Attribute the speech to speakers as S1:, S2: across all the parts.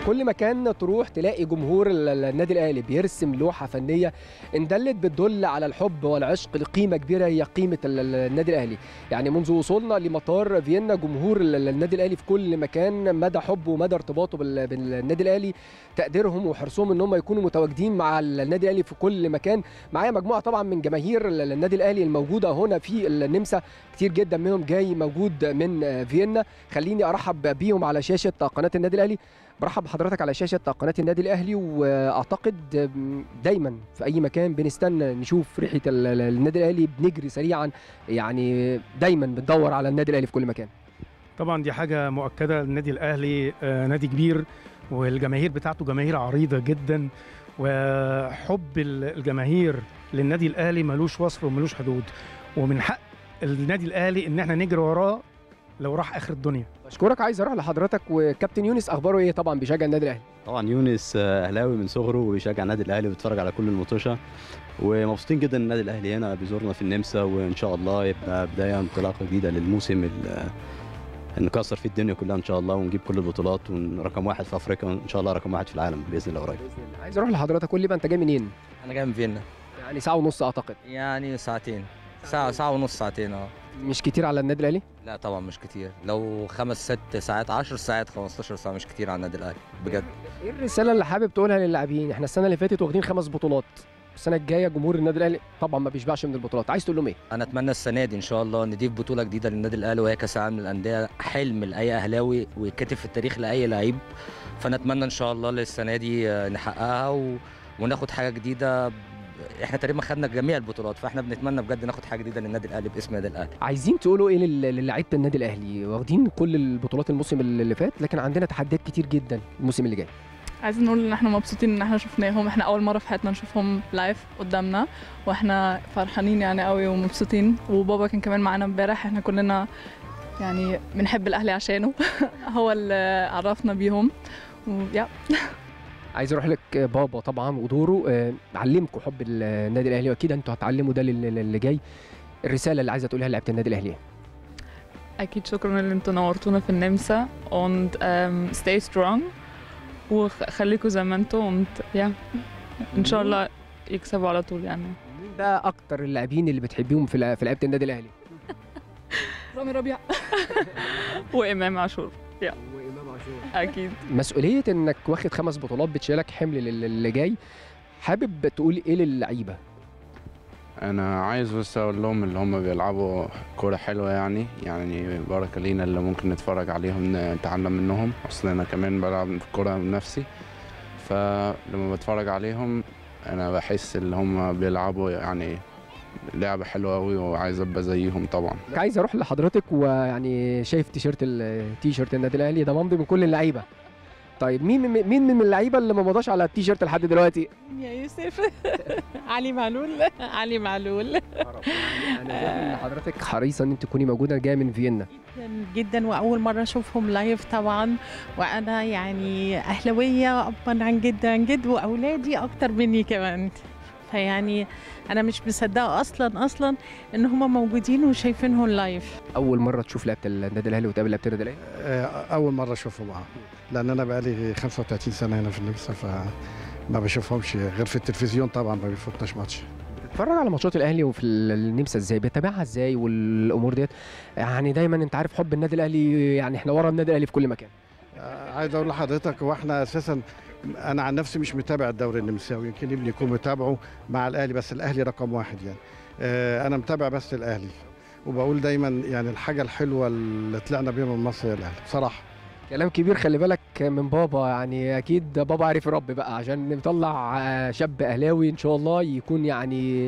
S1: كل مكان تروح تلاقي جمهور ال- ال- النادي الاهلي بيرسم لوحه فنيه ان دلت بتدل على الحب والعشق لقيمه كبيره هي قيمه ال- ال- النادي الاهلي يعني منذ وصولنا لمطار فيينا جمهور ال- ال- النادي الاهلي في كل مكان مدى حبه ومدى ارتباطه بال- بالنادي الاهلي تقديرهم وحرصهم ان هم يكونوا متواجدين مع النادي الاهلي في كل مكان معايا مجموعه طبعا من جماهير ال- النادي الاهلي الموجوده هنا في النمسا كتير جدا منهم جاي موجود من فيينا خليني ارحب بيهم على شاشه قناه النادي الاهلي برحب بحضرتك على شاشه قناه النادي الاهلي واعتقد دايما في اي مكان بنستنى نشوف ريحه ال- ال- النادي الاهلي بنجري سريعا يعني دايما بندور على النادي الاهلي في كل مكان
S2: طبعا دي حاجة مؤكدة النادي الأهلي آه، نادي كبير والجماهير بتاعته جماهير عريضة جدا وحب ال- الجماهير للنادي الأهلي ملوش وصف وملوش حدود ومن حق النادي الأهلي إن احنا نجري وراه لو راح آخر الدنيا
S1: بشكرك عايز اروح لحضرتك وكابتن يونس اخباره ايه طبعا بيشجع النادي الاهلي
S3: طبعا يونس آه، اهلاوي من صغره وبيشجع النادي الاهلي وبيتفرج على كل المطوشه ومبسوطين جدا ان النادي الاهلي هنا بيزورنا في النمسا وان شاء الله يبقى بدايه انطلاقه جديده للموسم ال- نكسر في الدنيا كلها ان شاء الله ونجيب كل البطولات ورقم واحد في افريقيا وان شاء الله رقم واحد في العالم باذن الله قريب
S1: عايز اروح لحضرتك قول لي بقى انت جاي منين
S4: انا جاي من فيينا
S1: يعني ساعه ونص اعتقد
S4: يعني ساعتين ساعة ساعة ونص ساعتين اه
S1: مش كتير على النادي الاهلي
S4: لا طبعا مش كتير لو خمس ست ساعات 10 ساعات 15 ساعة مش كتير على النادي الاهلي بجد
S1: ايه الرساله اللي حابب تقولها للاعبين احنا السنه اللي فاتت واخدين خمس بطولات السنه الجايه جمهور النادي الاهلي طبعا ما بيشبعش من البطولات عايز تقول لهم ايه
S4: انا اتمنى السنة دي ان شاء الله نضيف بطولة جديدة للنادي الاهلي وهي كاس العالم للاندية حلم لاي اهلاوي ويتكتب في التاريخ لاي لعيب فنتمنى ان شاء الله للسنة دي آه، نحققها و... وناخد حاجة جديدة احنا تقريبا خدنا جميع البطولات فاحنا بنتمنى بجد ناخد حاجة جديدة للنادي الاهلي باسم النادي الاهلي
S1: عايزين تقولوا ايه لل- للاعيبه النادي الاهلي واخدين كل البطولات الموسم اللي فات لكن عندنا تحديات كتير جدا الموسم اللي جاي
S5: عايزين نقول ان احنا مبسوطين ان احنا شفناهم احنا اول مره في حياتنا نشوفهم لايف قدامنا واحنا فرحانين يعني قوي ومبسوطين وبابا كان كمان معانا امبارح احنا كلنا يعني بنحب الاهلي عشانه هو اللي عرفنا بيهم ويا
S1: عايز اروح لك بابا طبعا ودوره آه، علمكم حب النادي الاهلي واكيد انتوا هتعلموا ده لل- للي جاي الرساله اللي عايزه تقولها لعيبه النادي الاهلي إيه؟
S5: اكيد شكرا ان انتوا نورتونا في النمسا und um, stay strong وخليكم زي ما انتوا und يا ان شاء الله يكسبوا على طول يعني
S1: مين بقى اكتر اللاعبين اللي بتحبيهم في لع- في لعيبه النادي الاهلي
S5: رامي ربيع وامام عاشور
S1: وامام عاشور
S5: اكيد
S1: مسؤوليه انك واخد خمس بطولات بتشيلك حمل لل- اللي جاي حابب تقول ايه للعيبه
S6: انا عايز بس اقول لهم اللي هم بيلعبوا كوره حلوه يعني يعني بركه لينا اللي ممكن نتفرج عليهم نتعلم منهم اصل انا كمان بلعب كوره بنفسي فلما بتفرج عليهم انا بحس ان هم بيلعبوا يعني لعبه حلوه قوي وعايز ابقى زيهم طبعا
S1: عايز اروح لحضرتك ويعني شايف تيشيرت التيشيرت النادي الاهلي ده ممضي من كل اللعيبه طيب مين من مين من اللعيبه اللي ما مضاش على التيشيرت لحد دلوقتي
S7: يا يوسف علي معلول علي معلول
S1: انا شايف ان حضرتك حريصه ان انت تكوني موجوده جايه من فيينا
S7: جدا جدا واول مره اشوفهم لايف طبعا وانا يعني اهلاويه ابا عن جد عن جد واولادي اكتر مني كمان فيعني انا مش مصدقه اصلا اصلا ان هم موجودين وشايفينهم لايف
S1: اول مره تشوف لعيبه النادي الاهلي وتقابل لعيبه النادي الاهلي
S8: آه، اول مره اشوفهم اه لان انا بقالي 35 سنه هنا في النمسا فما بشوفهمش غير في التلفزيون طبعا ما بيفوتناش ماتش
S1: بتتفرج على ماتشات الاهلي وفي ال- النمسا ازاي بتابعها ازاي والامور ديت يعني دايما انت عارف حب النادي الاهلي يعني احنا ورا النادي الاهلي في كل مكان
S8: آه، عايز اقول لحضرتك هو احنا اساسا انا عن نفسي مش متابع الدوري النمساوي يمكن ابني يكون متابعه مع الاهلي بس الاهلي رقم واحد يعني آه، انا متابع بس الاهلي وبقول دايما يعني الحاجه الحلوه اللي طلعنا بيها من مصر هي الاهلي بصراحه
S1: كلام كبير خلي بالك من بابا يعني اكيد بابا عارف يربي بقى عشان نطلع آه، شاب اهلاوي ان شاء الله يكون يعني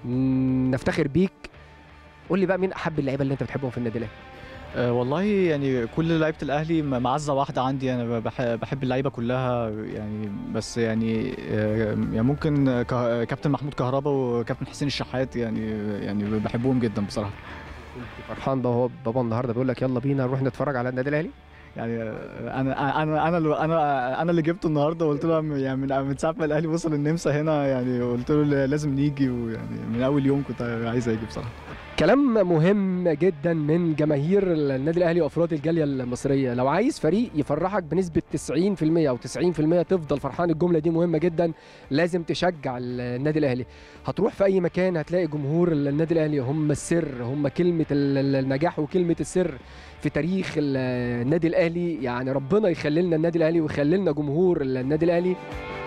S1: م- نفتخر بيك قول لي بقى مين احب اللعيبه اللي انت بتحبهم في النادي الاهلي
S9: أه والله يعني كل لعيبه الاهلي م- معزه واحده عندي انا بح- بحب اللعيبه كلها يعني بس يعني آه، يعني ممكن كه- كابتن محمود كهربا وكابتن حسين الشحات يعني يعني بحبهم جدا بصراحه
S1: كنت فرحان بقى هو بابا النهارده بيقول لك يلا بينا نروح نتفرج على النادي الاهلي
S9: يعني آه، انا انا انا اللي انا انا اللي جبته النهارده وقلت له من- يعني من من ساعه ما الاهلي وصل النمسا هنا يعني قلت له لازم نيجي ويعني من اول يوم كنت عايز اجي بصراحه
S1: كلام مهم جدا من جماهير النادي الاهلي وافراد الجاليه المصريه لو عايز فريق يفرحك بنسبه 90% او 90% تفضل فرحان الجمله دي مهمه جدا لازم تشجع النادي الاهلي هتروح في اي مكان هتلاقي جمهور النادي الاهلي هم السر هم كلمه ال- النجاح وكلمه السر في تاريخ ال- النادي الاهلي يعني ربنا يخلي لنا النادي الاهلي ويخلي لنا جمهور النادي الاهلي